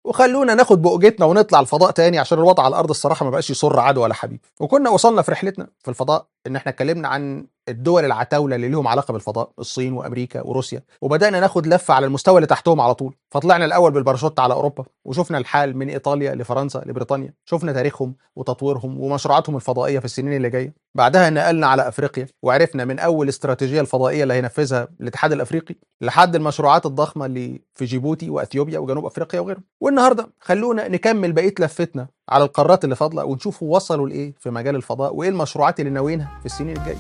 وخلونا ناخد بؤجتنا ونطلع الفضاء تاني عشان الوضع على الارض الصراحه ما بقاش يسر عدو ولا حبيب وكنا وصلنا في رحلتنا في الفضاء ان احنا اتكلمنا عن الدول العتاوله اللي لهم علاقه بالفضاء الصين وامريكا وروسيا وبدانا ناخد لفه على المستوى اللي تحتهم على طول فطلعنا الاول بالباراشوت على اوروبا وشفنا الحال من ايطاليا لفرنسا لبريطانيا شفنا تاريخهم وتطويرهم ومشروعاتهم الفضائيه في السنين اللي جايه بعدها نقلنا على افريقيا وعرفنا من اول استراتيجيه الفضائيه اللي هينفذها الاتحاد الافريقي لحد المشروعات الضخمه اللي في جيبوتي واثيوبيا وجنوب افريقيا وغيرهم والنهارده خلونا نكمل بقيه لفتنا على القارات اللي فاضله ونشوف وصلوا لايه في مجال الفضاء وايه المشروعات اللي ناويينها في السنين الجايه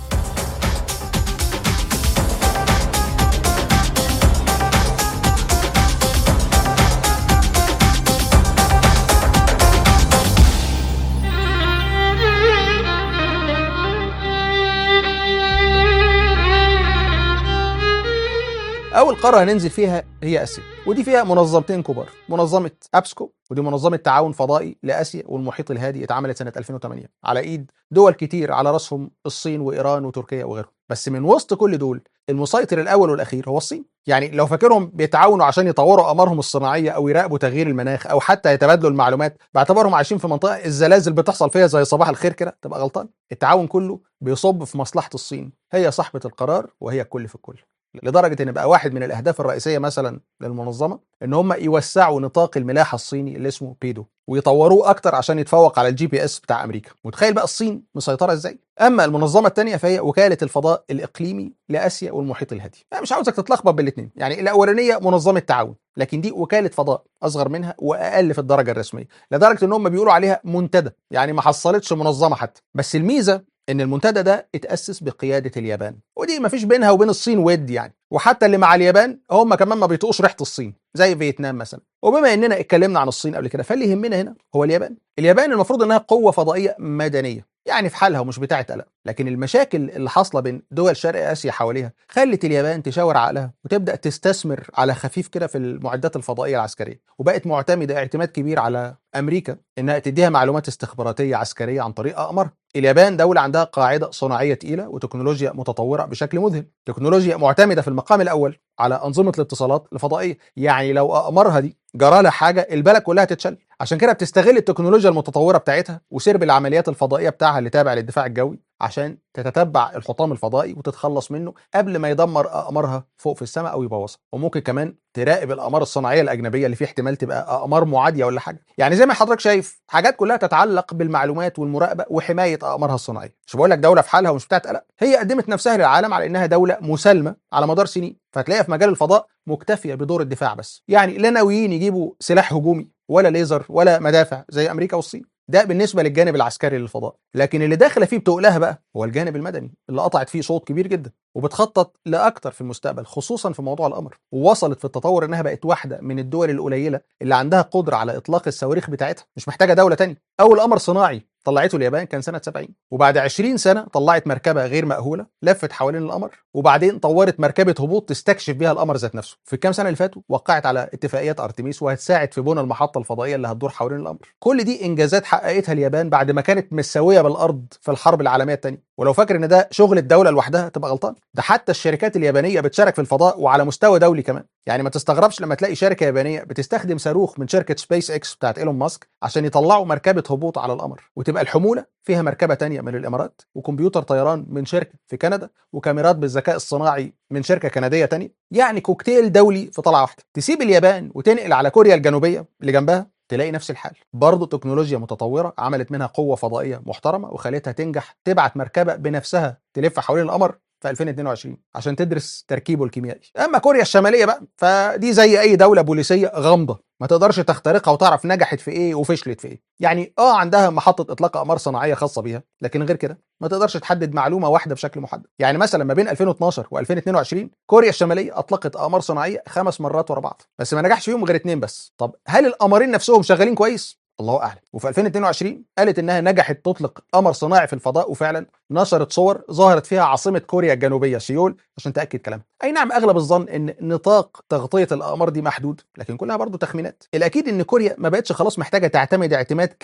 اول قاره هننزل فيها هي اسيا ودي فيها منظمتين كبار منظمه ابسكو ودي منظمه تعاون فضائي لاسيا والمحيط الهادي اتعملت سنه 2008 على ايد دول كتير على راسهم الصين وايران وتركيا وغيرهم بس من وسط كل دول المسيطر الاول والاخير هو الصين يعني لو فاكرهم بيتعاونوا عشان يطوروا اقمارهم الصناعيه او يراقبوا تغيير المناخ او حتى يتبادلوا المعلومات باعتبارهم عايشين في منطقه الزلازل بتحصل فيها زي صباح الخير كده تبقى غلطان التعاون كله بيصب في مصلحه الصين هي صاحبه القرار وهي الكل في الكل لدرجه ان بقى واحد من الاهداف الرئيسيه مثلا للمنظمه ان هم يوسعوا نطاق الملاحه الصيني اللي اسمه بيدو ويطوروه اكتر عشان يتفوق على الجي بي اس بتاع امريكا متخيل بقى الصين مسيطره ازاي اما المنظمه الثانيه فهي وكاله الفضاء الاقليمي لاسيا والمحيط الهادي انا مش عاوزك تتلخبط بالاثنين يعني الاولانيه منظمه تعاون لكن دي وكاله فضاء اصغر منها واقل في الدرجه الرسميه لدرجه ان هم بيقولوا عليها منتدى يعني ما حصلتش منظمه حتى بس الميزه ان المنتدى ده اتاسس بقياده اليابان ودي ما فيش بينها وبين الصين ود يعني وحتى اللي مع اليابان هم كمان ما بيطقوش ريحه الصين زي فيتنام مثلا وبما اننا اتكلمنا عن الصين قبل كده فاللي يهمنا هنا هو اليابان اليابان المفروض انها قوه فضائيه مدنيه يعني في حالها ومش بتاعه قلق لكن المشاكل اللي حاصله بين دول شرق اسيا حواليها خلت اليابان تشاور عقلها وتبدا تستثمر على خفيف كده في المعدات الفضائيه العسكريه وبقت معتمده اعتماد كبير على امريكا انها تديها معلومات استخباراتيه عسكريه عن طريق اقمار اليابان دوله عندها قاعده صناعيه تقيله وتكنولوجيا متطوره بشكل مذهل تكنولوجيا معتمده في المقام الاول على انظمه الاتصالات الفضائيه يعني لو اقمارها دي جرى لها حاجه البلد كلها تتشل عشان كده بتستغل التكنولوجيا المتطوره بتاعتها وسرب العمليات الفضائيه بتاعها اللي تابع للدفاع الجوي عشان تتتبع الحطام الفضائي وتتخلص منه قبل ما يدمر اقمارها فوق في السماء او يبوظها وممكن كمان تراقب الاقمار الصناعيه الاجنبيه اللي فيه احتمال تبقى اقمار معاديه ولا حاجه يعني زي ما حضرتك شايف حاجات كلها تتعلق بالمعلومات والمراقبه وحمايه اقمارها الصناعيه مش بقول لك دوله في حالها ومش بتاعت قلق هي قدمت نفسها للعالم على انها دوله مسالمه على مدار سنين فتلاقيها في مجال الفضاء مكتفيه بدور الدفاع بس يعني لا ناويين يجيبوا سلاح هجومي ولا ليزر ولا مدافع زي امريكا والصين ده بالنسبه للجانب العسكري للفضاء لكن اللي داخله فيه بتقلها بقى هو الجانب المدني اللي قطعت فيه صوت كبير جدا وبتخطط لاكتر في المستقبل خصوصا في موضوع القمر ووصلت في التطور انها بقت واحده من الدول القليله اللي عندها قدره على اطلاق الصواريخ بتاعتها مش محتاجه دوله تانية اول قمر صناعي طلعته اليابان كان سنه 70 وبعد 20 سنه طلعت مركبه غير مأهوله لفت حوالين القمر وبعدين طورت مركبه هبوط تستكشف بيها القمر ذات نفسه في الكام سنه اللي فاتوا وقعت على اتفاقيات ارتميس وهتساعد في بناء المحطه الفضائيه اللي هتدور حوالين القمر كل دي انجازات حققتها اليابان بعد ما كانت مساويه بالارض في الحرب العالميه الثانيه ولو فاكر ان ده شغل الدوله لوحدها تبقى غلطان ده حتى الشركات اليابانيه بتشارك في الفضاء وعلى مستوى دولي كمان يعني ما تستغربش لما تلاقي شركه يابانيه بتستخدم صاروخ من شركه سبيس اكس بتاعت ايلون ماسك عشان يطلعوا مركبه هبوط على القمر وتبقى الحموله فيها مركبه تانية من الامارات وكمبيوتر طيران من شركه في كندا وكاميرات بالذكاء الصناعي من شركه كنديه تانية يعني كوكتيل دولي في طلعه واحده تسيب اليابان وتنقل على كوريا الجنوبيه اللي جنبها تلاقي نفس الحال برضه تكنولوجيا متطوره عملت منها قوه فضائيه محترمه وخلتها تنجح تبعت مركبه بنفسها تلف حوالين القمر في 2022 عشان تدرس تركيبه الكيميائي اما كوريا الشماليه بقى فدي زي اي دوله بوليسيه غامضه ما تقدرش تخترقها وتعرف نجحت في ايه وفشلت في ايه يعني اه عندها محطه اطلاق اقمار صناعيه خاصه بيها لكن غير كده ما تقدرش تحدد معلومه واحده بشكل محدد يعني مثلا ما بين 2012 و2022 كوريا الشماليه اطلقت اقمار صناعيه خمس مرات ورا بعض بس ما نجحش فيهم غير اتنين بس طب هل القمرين نفسهم شغالين كويس الله اعلم وفي 2022 قالت انها نجحت تطلق قمر صناعي في الفضاء وفعلا نشرت صور ظهرت فيها عاصمه كوريا الجنوبيه سيول عشان تاكد كلامها اي نعم اغلب الظن ان نطاق تغطيه الاقمار دي محدود لكن كلها برضه تخمينات الاكيد ان كوريا ما بقتش خلاص محتاجه تعتمد اعتماد كامل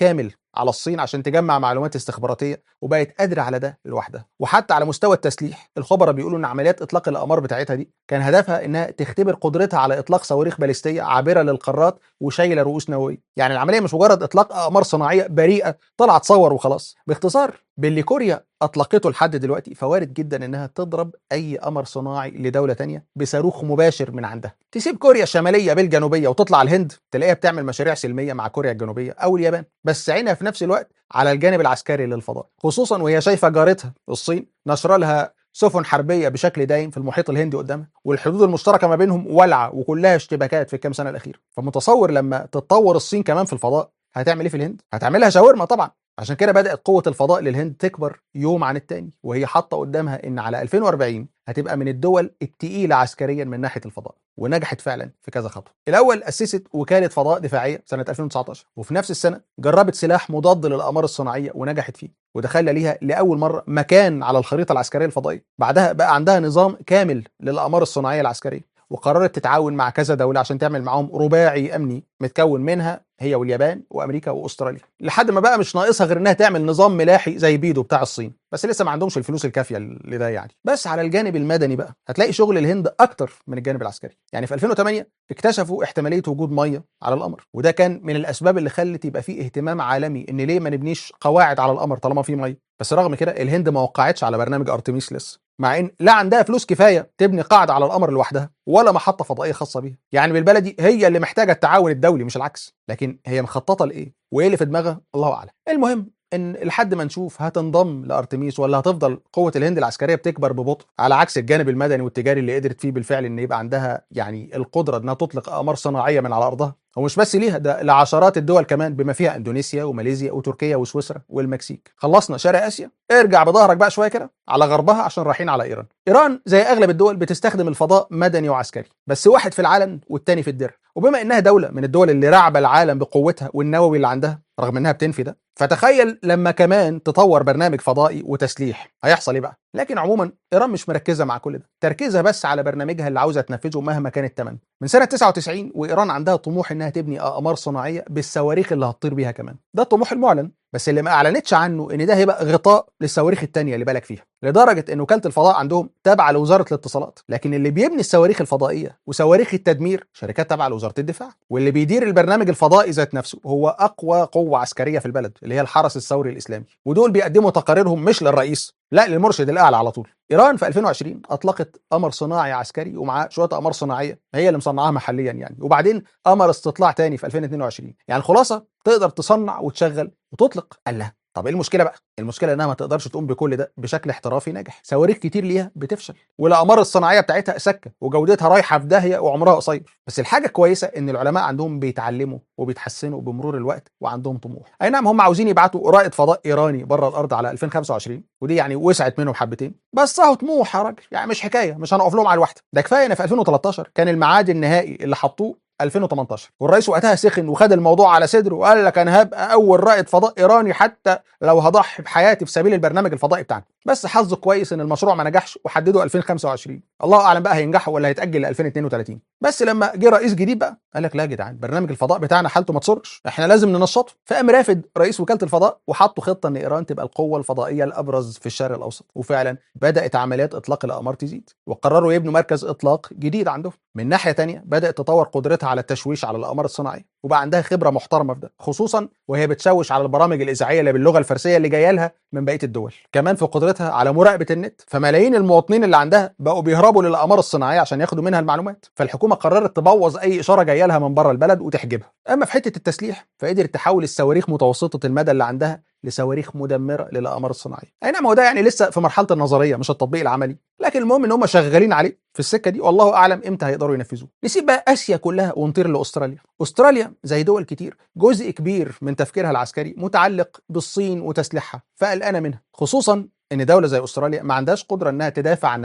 على الصين عشان تجمع معلومات استخباراتيه وبقت قادره على ده لوحدها وحتى على مستوى التسليح الخبراء بيقولوا ان عمليات اطلاق الاقمار بتاعتها دي كان هدفها انها تختبر قدرتها على اطلاق صواريخ باليستيه عابره للقارات وشايله رؤوس نوويه يعني العمليه مش مجرد اطلاق اقمار صناعيه بريئه طلعت تصور وخلاص باختصار باللي كوريا اطلقته لحد دلوقتي فوارد جدا انها تضرب اي قمر صناعي لدوله تانية بصاروخ مباشر من عندها تسيب كوريا الشماليه بالجنوبيه وتطلع الهند تلاقيها بتعمل مشاريع سلميه مع كوريا الجنوبيه او اليابان بس عينها في نفس الوقت على الجانب العسكري للفضاء خصوصا وهي شايفه جارتها الصين نشر لها سفن حربيه بشكل دايم في المحيط الهندي قدامها والحدود المشتركه ما بينهم ولعه وكلها اشتباكات في الكام سنه الاخيره فمتصور لما تتطور الصين كمان في الفضاء هتعمل ايه في الهند هتعملها شاورما طبعا عشان كده بدأت قوة الفضاء للهند تكبر يوم عن التاني وهي حاطة قدامها إن على 2040 هتبقى من الدول التقيلة عسكريا من ناحية الفضاء ونجحت فعلا في كذا خطوة الأول أسست وكالة فضاء دفاعية سنة 2019 وفي نفس السنة جربت سلاح مضاد للأقمار الصناعية ونجحت فيه وده خلى ليها لأول مرة مكان على الخريطة العسكرية الفضائية بعدها بقى عندها نظام كامل للأقمار الصناعية العسكرية وقررت تتعاون مع كذا دولة عشان تعمل معاهم رباعي أمني متكون منها هي واليابان وامريكا واستراليا لحد ما بقى مش ناقصها غير انها تعمل نظام ملاحي زي بيدو بتاع الصين بس لسه ما عندهمش الفلوس الكافيه لده يعني بس على الجانب المدني بقى هتلاقي شغل الهند اكتر من الجانب العسكري يعني في 2008 اكتشفوا احتماليه وجود ميه على القمر وده كان من الاسباب اللي خلت يبقى فيه اهتمام عالمي ان ليه ما نبنيش قواعد على القمر طالما في ميه بس رغم كده الهند ما وقعتش على برنامج ارتميس لسه مع ان لا عندها فلوس كفايه تبني قاعده على القمر لوحدها ولا محطه فضائيه خاصه بيها يعني بالبلدي هي اللي محتاجه التعاون الدولي مش العكس لكن هي مخططه لايه وايه اللي في دماغها الله اعلم المهم ان لحد ما نشوف هتنضم لارتميس ولا هتفضل قوه الهند العسكريه بتكبر ببطء على عكس الجانب المدني والتجاري اللي قدرت فيه بالفعل ان يبقى عندها يعني القدره انها تطلق اقمار صناعيه من على ارضها ومش بس ليها ده لعشرات الدول كمان بما فيها اندونيسيا وماليزيا وتركيا وسويسرا والمكسيك خلصنا شرق اسيا ارجع بظهرك بقى شويه كده على غربها عشان رايحين على ايران ايران زي اغلب الدول بتستخدم الفضاء مدني وعسكري بس واحد في العلن والتاني في الدر وبما انها دوله من الدول اللي رعب العالم بقوتها والنووي اللي عندها رغم انها بتنفي ده فتخيل لما كمان تطور برنامج فضائي وتسليح هيحصل ايه بقى لكن عموما ايران مش مركزه مع كل ده تركيزها بس على برنامجها اللي عاوزه تنفذه مهما كان الثمن من سنه 99 وايران عندها طموح انها تبني اقمار صناعيه بالصواريخ اللي هتطير بيها كمان ده الطموح المعلن بس اللي ما اعلنتش عنه ان ده هيبقى غطاء للصواريخ التانية اللي بالك فيها لدرجه ان وكاله الفضاء عندهم تابعه لوزاره الاتصالات لكن اللي بيبني الصواريخ الفضائيه وصواريخ التدمير شركات تابعه لوزاره الدفاع واللي بيدير البرنامج الفضائي ذات نفسه هو اقوى قوه عسكريه في البلد اللي هي الحرس الثوري الاسلامي ودول بيقدموا تقاريرهم مش للرئيس لا للمرشد الاعلى على طول ايران في 2020 اطلقت قمر صناعي عسكري ومعاه شويه اقمار صناعيه هي اللي مصنعاها محليا يعني وبعدين قمر استطلاع تاني في 2022 يعني الخلاصه تقدر تصنع وتشغل وتطلق قال لها طب ايه المشكله بقى المشكله انها ما تقدرش تقوم بكل ده بشكل احترافي ناجح صواريخ كتير ليها بتفشل والاقمار الصناعيه بتاعتها سكه وجودتها رايحه في داهيه وعمرها قصير بس الحاجه الكويسه ان العلماء عندهم بيتعلموا وبيتحسنوا بمرور الوقت وعندهم طموح اي نعم هم عاوزين يبعتوا رائد فضاء ايراني بره الارض على 2025 ودي يعني وسعت منهم حبتين بس اهو طموح يا راجل يعني مش حكايه مش هنقف لهم على الواحده ده كفايه ان في 2013 كان الميعاد النهائي اللي حطوه 2018 والرئيس وقتها سخن وخد الموضوع على صدره وقال لك انا هبقى اول رائد فضاء ايراني حتى لو هضحي بحياتي في سبيل البرنامج الفضائي بتاعنا بس حظه كويس ان المشروع ما نجحش وحدده 2025 الله اعلم بقى هينجح ولا هيتاجل ل 2032 بس لما جه رئيس جديد بقى قال لك لا يا جدعان برنامج الفضاء بتاعنا حالته ما تسرش احنا لازم ننشطه فقام رافد رئيس وكاله الفضاء وحطوا خطه ان ايران تبقى القوه الفضائيه الابرز في الشرق الاوسط وفعلا بدات عمليات اطلاق الاقمار تزيد وقرروا يبنوا مركز اطلاق جديد عندهم من ناحيه تانية بدات تطور قدرتها على التشويش على الاقمار الصناعيه وبقى عندها خبره محترمه في ده خصوصا وهي بتشوش على البرامج الاذاعيه اللي باللغه الفارسيه اللي جايه لها من بقيه الدول كمان في قدرتها على مراقبه النت فملايين المواطنين اللي عندها بقوا بيهربوا للاقمار الصناعيه عشان ياخدوا منها المعلومات فالحكومه قررت تبوظ اي اشاره جايه لها من بره البلد وتحجبها اما في حته التسليح فقدرت تحول الصواريخ متوسطه المدى اللي عندها لصواريخ مدمره للاقمار الصناعيه اي نعم هو ده يعني لسه في مرحله النظريه مش التطبيق العملي لكن المهم ان هم شغالين عليه في السكه دي والله اعلم امتى هيقدروا ينفذوه نسيب بقى اسيا كلها ونطير لاستراليا استراليا زي دول كتير جزء كبير من تفكيرها العسكري متعلق بالصين وتسليحها فقلقانه منها خصوصا ان دوله زي استراليا ما عندهاش قدره انها تدافع عن نفسها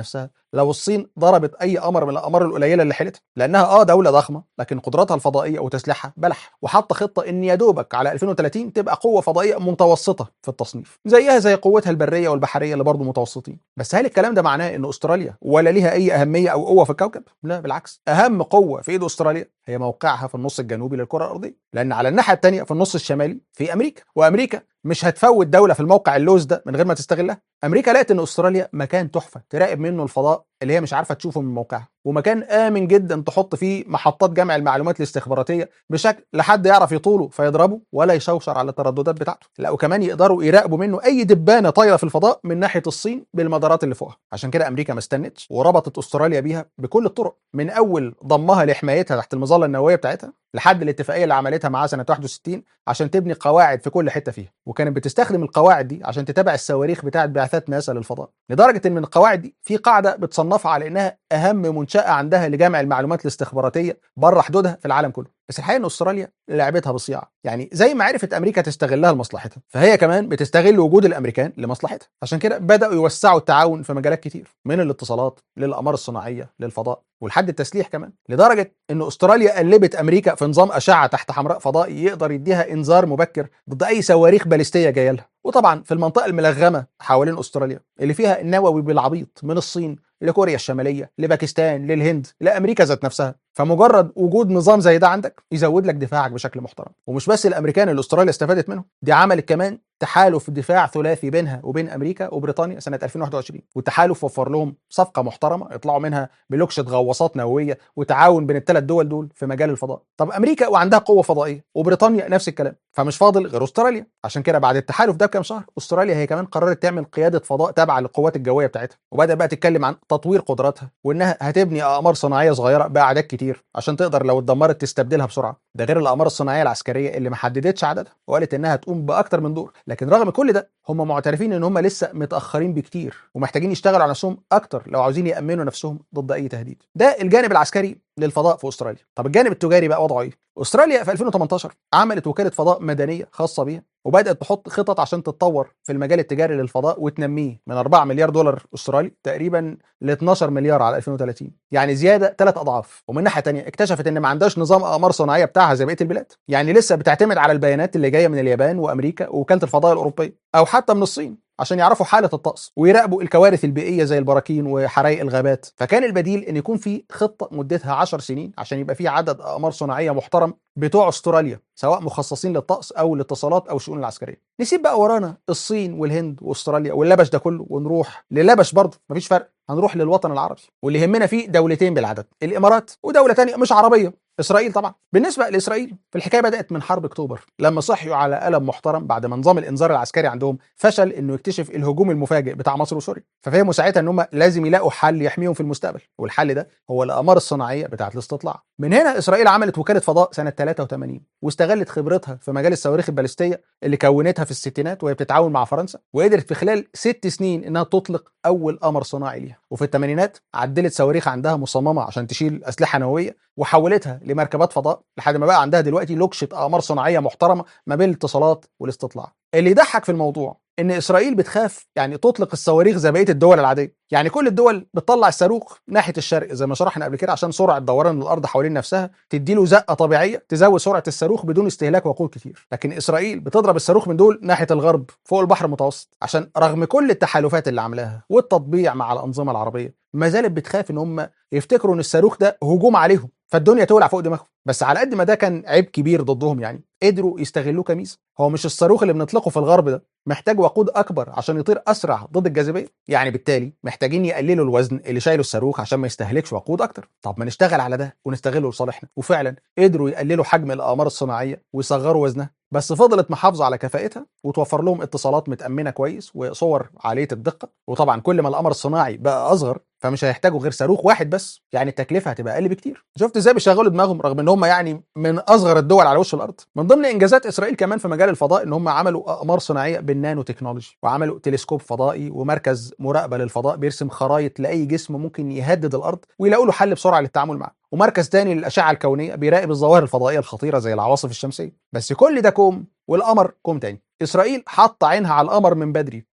لو الصين ضربت اي قمر من الاقمار القليله اللي حيلتها لانها اه دوله ضخمه لكن قدراتها الفضائيه وتسليحها بلح وحاطه خطه ان يا دوبك على 2030 تبقى قوه فضائيه متوسطه في التصنيف زيها زي قوتها البريه والبحريه اللي برضه متوسطين بس هل الكلام ده معناه ان استراليا ولا ليها اي اهميه او قوه في الكوكب لا بالعكس اهم قوه في ايد استراليا هي موقعها في النص الجنوبي للكره الارضيه لان على الناحيه الثانيه في النص الشمالي في امريكا وامريكا مش هتفوت دوله في الموقع اللوز ده من غير ما تستغلها امريكا لقت ان استراليا مكان تحفه تراقب منه الفضاء اللي هي مش عارفه تشوفه من موقعها ومكان امن جدا تحط فيه محطات جمع المعلومات الاستخباراتيه بشكل لا حد يعرف يطوله فيضربه ولا يشوشر على الترددات بتاعته لا وكمان يقدروا يراقبوا منه اي دبانه طايره في الفضاء من ناحيه الصين بالمدارات اللي فوقها عشان كده امريكا ما استنتش وربطت استراليا بيها بكل الطرق من اول ضمها لحمايتها تحت المظله النوويه بتاعتها لحد الاتفاقيه اللي عملتها معاه سنه 61 عشان تبني قواعد في كل حته فيها وكانت بتستخدم القواعد دي عشان تتابع الصواريخ بتاعه بعثات ناسا للفضاء لدرجه ان من القواعد دي في قاعده بتصنفها على انها اهم منشاه عندها لجمع المعلومات الاستخباراتيه بره حدودها في العالم كله بس الحقيقه ان استراليا لعبتها بصياعه يعني زي ما عرفت امريكا تستغلها لمصلحتها فهي كمان بتستغل وجود الامريكان لمصلحتها عشان كده بداوا يوسعوا التعاون في مجالات كتير من الاتصالات للاقمار الصناعيه للفضاء ولحد التسليح كمان لدرجه ان استراليا قلبت امريكا في نظام اشعه تحت حمراء فضائي يقدر يديها انذار مبكر ضد اي صواريخ باليستيه جايه لها وطبعا في المنطقه الملغمه حوالين استراليا اللي فيها النووي بالعبيط من الصين لكوريا الشماليه لباكستان للهند لامريكا ذات نفسها فمجرد وجود نظام زي ده عندك يزود لك دفاعك بشكل محترم ومش بس الامريكان اللي استراليا استفادت منهم دي عملت كمان تحالف دفاع ثلاثي بينها وبين امريكا وبريطانيا سنه 2021 والتحالف وفر لهم صفقه محترمه يطلعوا منها بلوكشه غواصات نوويه وتعاون بين الثلاث دول دول في مجال الفضاء طب امريكا وعندها قوه فضائيه وبريطانيا نفس الكلام فمش فاضل غير استراليا عشان كده بعد التحالف ده بكام شهر استراليا هي كمان قررت تعمل قياده فضاء تابعه للقوات الجويه بتاعتها وبدا بقى تتكلم عن تطوير قدراتها وانها هتبني اقمار صناعيه صغيره باعداد كتير عشان تقدر لو اتدمرت تستبدلها بسرعه ده غير الاقمار الصناعيه العسكريه اللي ما حددتش عددها وقالت انها تقوم باكتر من دور لكن رغم كل ده هم معترفين ان هم لسه متاخرين بكتير ومحتاجين يشتغلوا على نفسهم اكتر لو عاوزين يامنوا نفسهم ضد اي تهديد ده الجانب العسكري للفضاء في استراليا طب الجانب التجاري بقى وضعه ايه استراليا في 2018 عملت وكاله فضاء مدنيه خاصه بيها وبدات تحط خطط عشان تتطور في المجال التجاري للفضاء وتنميه من 4 مليار دولار استرالي تقريبا ل 12 مليار على 2030 يعني زياده ثلاث اضعاف ومن ناحيه ثانيه اكتشفت ان ما عندهاش نظام اقمار صناعيه بتاعها زي بقيه البلاد يعني لسه بتعتمد على البيانات اللي جايه من اليابان وامريكا ووكاله الفضاء الاوروبيه او حتى من الصين عشان يعرفوا حاله الطقس ويراقبوا الكوارث البيئيه زي البراكين وحرائق الغابات فكان البديل ان يكون في خطه مدتها 10 سنين عشان يبقى في عدد اقمار صناعيه محترم بتوع استراليا سواء مخصصين للطقس او الاتصالات او الشؤون العسكريه نسيب بقى ورانا الصين والهند واستراليا واللبش ده كله ونروح للبش برضه مفيش فرق هنروح للوطن العربي واللي يهمنا فيه دولتين بالعدد الامارات ودوله تانية مش عربيه اسرائيل طبعا بالنسبه لاسرائيل فالحكايه بدات من حرب اكتوبر لما صحيوا على قلم محترم بعد ما نظام الانذار العسكري عندهم فشل انه يكتشف الهجوم المفاجئ بتاع مصر وسوريا ففهموا ساعتها ان هم لازم يلاقوا حل يحميهم في المستقبل والحل ده هو الاقمار الصناعيه بتاعه الاستطلاع من هنا اسرائيل عملت وكاله فضاء سنه 83 واستغلت خبرتها في مجال الصواريخ الباليستيه اللي كونتها في الستينات وهي بتتعاون مع فرنسا وقدرت في خلال ست سنين انها تطلق اول قمر صناعي ليها وفي الثمانينات عدلت صواريخ عندها مصممه عشان تشيل اسلحه نوويه وحولتها لمركبات فضاء لحد ما بقى عندها دلوقتي لوكشه اقمار صناعيه محترمه ما بين الاتصالات والاستطلاع اللي يضحك في الموضوع ان اسرائيل بتخاف يعني تطلق الصواريخ زي بقيه الدول العاديه يعني كل الدول بتطلع الصاروخ ناحيه الشرق زي ما شرحنا قبل كده عشان سرعه دوران الارض حوالين نفسها تديله زقه طبيعيه تزود سرعه الصاروخ بدون استهلاك وقود كتير لكن اسرائيل بتضرب الصاروخ من دول ناحيه الغرب فوق البحر المتوسط عشان رغم كل التحالفات اللي عاملاها والتطبيع مع الانظمه العربيه ما زالت بتخاف ان هم يفتكروا ان الصاروخ ده هجوم عليهم فالدنيا تولع فوق دماغهم بس على قد ما ده كان عيب كبير ضدهم يعني قدروا يستغلوه كميزه هو مش الصاروخ اللي بنطلقه في الغرب ده محتاج وقود اكبر عشان يطير اسرع ضد الجاذبيه يعني بالتالي محتاجين يقللوا الوزن اللي شايله الصاروخ عشان ما يستهلكش وقود اكتر طب ما نشتغل على ده ونستغله لصالحنا وفعلا قدروا يقللوا حجم الاقمار الصناعيه ويصغروا وزنها بس فضلت محافظه على كفاءتها وتوفر لهم اتصالات متامنه كويس وصور عاليه الدقه وطبعا كل ما القمر الصناعي بقى اصغر فمش هيحتاجوا غير صاروخ واحد بس يعني التكلفه هتبقى اقل بكتير شفت ازاي بيشغلوا دماغهم رغم ان هم يعني من اصغر الدول على وش الارض من ضمن انجازات اسرائيل كمان في مجال الفضاء ان هم عملوا اقمار صناعيه بالنانو تكنولوجي وعملوا تلسكوب فضائي ومركز مراقبه للفضاء بيرسم خرائط لاي جسم ممكن يهدد الارض ويلاقوا له حل بسرعه للتعامل معه ومركز تاني للاشعه الكونيه بيراقب الظواهر الفضائيه الخطيره زي العواصف الشمسيه بس كل ده كوم والقمر كوم تاني اسرائيل حاطه عينها على القمر من بدري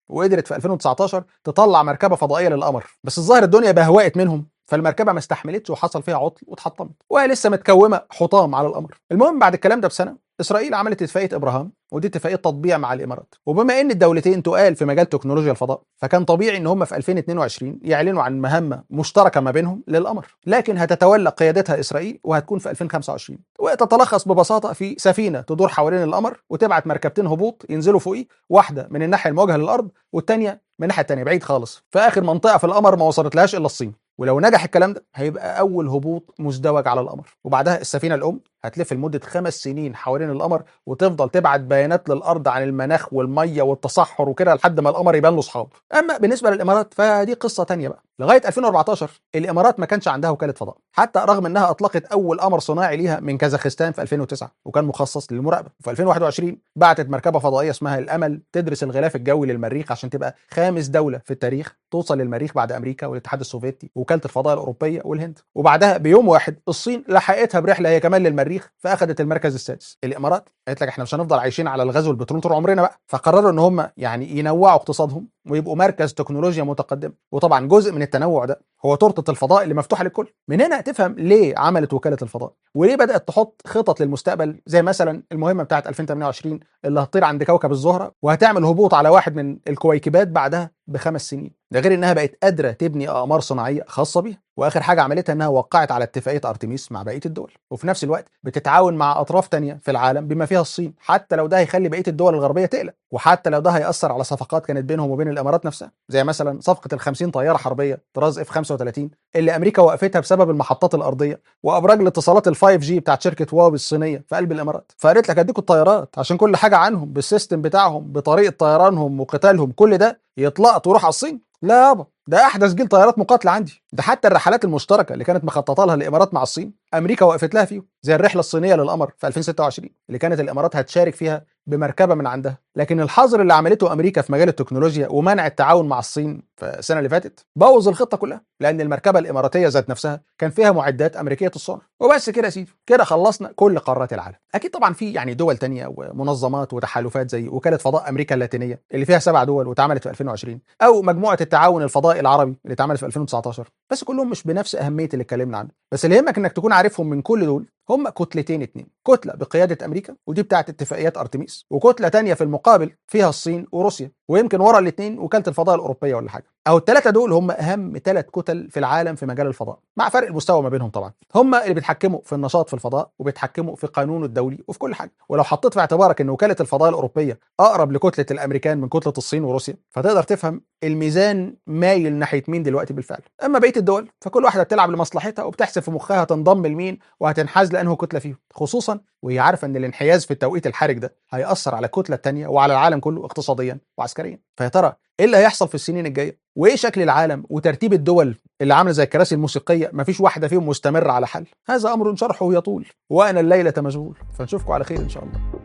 وقدرت في 2019 تطلع مركبه فضائيه للقمر بس الظاهر الدنيا بهوقت منهم فالمركبه ما استحملتش وحصل فيها عطل واتحطمت وهي لسه متكومه حطام على القمر المهم بعد الكلام ده بسنه اسرائيل عملت اتفاقيه ابراهام ودي اتفاقيه تطبيع مع الامارات وبما ان الدولتين تقال في مجال تكنولوجيا الفضاء فكان طبيعي ان هم في 2022 يعلنوا عن مهمه مشتركه ما بينهم للقمر لكن هتتولى قيادتها اسرائيل وهتكون في 2025 وتتلخص ببساطه في سفينه تدور حوالين القمر وتبعت مركبتين هبوط ينزلوا فوقيه واحده من الناحيه المواجهه للارض والثانيه من الناحيه الثانيه بعيد خالص في اخر منطقه في القمر ما وصلتلهاش الا الصين ولو نجح الكلام ده هيبقى اول هبوط مزدوج على القمر وبعدها السفينه الام هتلف لمده خمس سنين حوالين القمر وتفضل تبعت بيانات للارض عن المناخ والميه والتصحر وكده لحد ما القمر يبان له اصحاب اما بالنسبه للامارات فدي قصه تانية بقى لغايه 2014 الامارات ما كانش عندها وكاله فضاء حتى رغم انها اطلقت اول قمر صناعي ليها من كازاخستان في 2009 وكان مخصص للمراقبه وفي 2021 بعتت مركبه فضائيه اسمها الامل تدرس الغلاف الجوي للمريخ عشان تبقى خامس دوله في التاريخ توصل للمريخ بعد امريكا والاتحاد السوفيتي ووكاله الفضاء الاوروبيه والهند وبعدها بيوم واحد الصين لحقتها برحله هي كمان للمريخ فاخذت المركز السادس الامارات قالت لك احنا مش هنفضل عايشين على الغاز والبترول طول عمرنا بقى فقرروا ان هم يعني ينوعوا اقتصادهم ويبقوا مركز تكنولوجيا متقدمه وطبعا جزء من التنوع ده هو تورته الفضاء اللي مفتوحه للكل من هنا تفهم ليه عملت وكاله الفضاء وليه بدات تحط خطط للمستقبل زي مثلا المهمه بتاعه 2028 اللي هتطير عند كوكب الزهره وهتعمل هبوط على واحد من الكويكبات بعدها بخمس سنين ده غير انها بقت قادره تبني اقمار صناعيه خاصه بيها واخر حاجه عملتها انها وقعت على اتفاقيه ارتميس مع بقيه الدول وفي نفس الوقت بتتعاون مع اطراف تانية في العالم بما فيها الصين حتى لو ده هيخلي بقيه الدول الغربيه تقلق وحتى لو ده هياثر على صفقات كانت بينهم وبين الامارات نفسها زي مثلا صفقه ال 50 طياره حربيه طراز اف 35 اللي امريكا وقفتها بسبب المحطات الارضيه وابراج الاتصالات ال 5 جي بتاعت شركه واوي الصينيه في قلب الامارات فقالت لك اديكوا الطيارات عشان كل حاجه عنهم بالسيستم بتاعهم بطريقه طيرانهم وقتالهم كل ده يتلقط ويروح على الصين لا يابا ده احدث جيل طيارات مقاتله عندي ده حتى الرحلات المشتركه اللي كانت مخططه لها الامارات مع الصين امريكا وقفت لها فيهم زي الرحله الصينيه للقمر في 2026 اللي كانت الامارات هتشارك فيها بمركبه من عندها لكن الحظر اللي عملته امريكا في مجال التكنولوجيا ومنع التعاون مع الصين في السنه اللي فاتت بوظ الخطه كلها لان المركبه الاماراتيه ذات نفسها كان فيها معدات امريكيه الصنع وبس كده يا سيدي كده خلصنا كل قارات العالم اكيد طبعا في يعني دول تانية ومنظمات وتحالفات زي وكاله فضاء امريكا اللاتينيه اللي فيها سبع دول واتعملت في 2020 او مجموعه التعاون الفضائي العربي اللي اتعملت في 2019 بس كلهم مش بنفس اهميه اللي اتكلمنا عنه بس اللي يهمك انك تكون عارفهم من كل دول هم كتلتين اتنين كتله بقياده امريكا ودي بتاعت اتفاقيات ارتميس وكتله تانية في المقابل فيها الصين وروسيا ويمكن ورا الاثنين وكاله الفضاء الاوروبيه ولا حاجه او الثلاثه دول هم اهم ثلاث كتل في العالم في مجال الفضاء مع فرق المستوى ما بينهم طبعا هم اللي بيتحكموا في النشاط في الفضاء وبيتحكموا في قانونه الدولي وفي كل حاجه ولو حطيت في اعتبارك ان وكاله الفضاء الاوروبيه اقرب لكتله الامريكان من كتله الصين وروسيا فتقدر تفهم الميزان مايل ناحيه مين دلوقتي بالفعل اما بقيه الدول فكل واحده بتلعب لمصلحتها وبتحسب في مخها تنضم لمين وهتنحاز لانه كتله فيهم خصوصا وهي عارفه ان الانحياز في التوقيت الحرج ده هياثر على الكتله الثانيه وعلى العالم كله اقتصاديا وعسكريا فيا ترى ايه اللي هيحصل في السنين الجايه وايه شكل العالم وترتيب الدول اللي عامله زي الكراسي الموسيقيه مفيش واحده فيهم مستمره على حل هذا امر شرحه يطول وانا الليله مشغول فنشوفكم على خير ان شاء الله